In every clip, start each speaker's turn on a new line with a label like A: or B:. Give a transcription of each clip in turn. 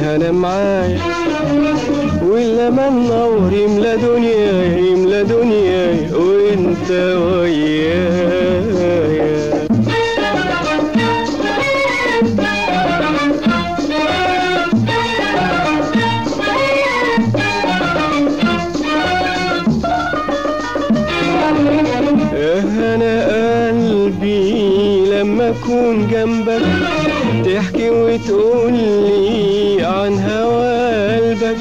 A: والهنا معايا واللما النور يملى دنياي يملى دنياي وانت ويايا انا قلبي لما اكون جنبك تحكي وتقول لي عن هوا قلبك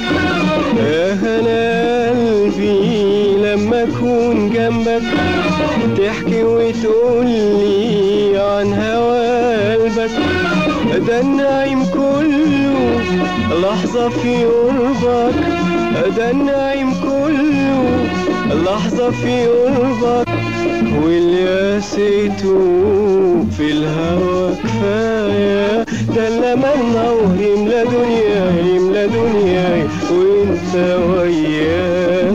A: انا قلبي لما اكون جنبك تحكي وتقول لي عن هوا قلبك ده النعيم كله لحظة في قربك ده النعيم كله لحظة في قربك واللي قسيته في الهوى كفاية ده لما النور يملى دنياي يملى دنياي وانت ويايا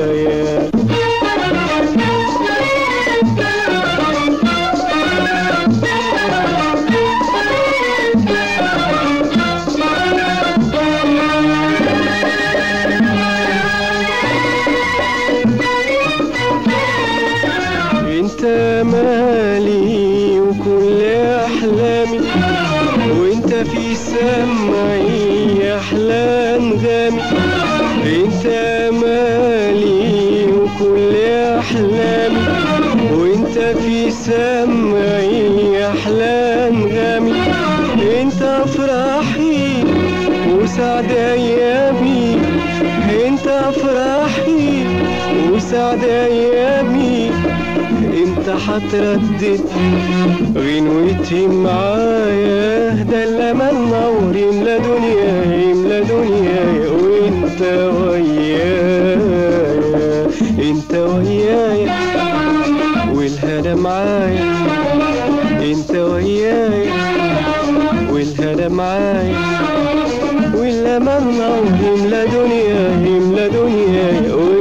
A: انت مالي وكل احلامي وانت في سمعي احلى انغامي انت مالي وكل احلامي وانت في سمعي احلى انغامي انت افراحي وسعد ايامي انت افراحي وسعد ايامي امتى هتردد غنوتي معايا ده لما النور يملى دنيا يملى دنيا وانت ويايا انت ويايا والهنا معايا انت ويايا والهنا معايا ولما النور يملى دنيا يملى دنيا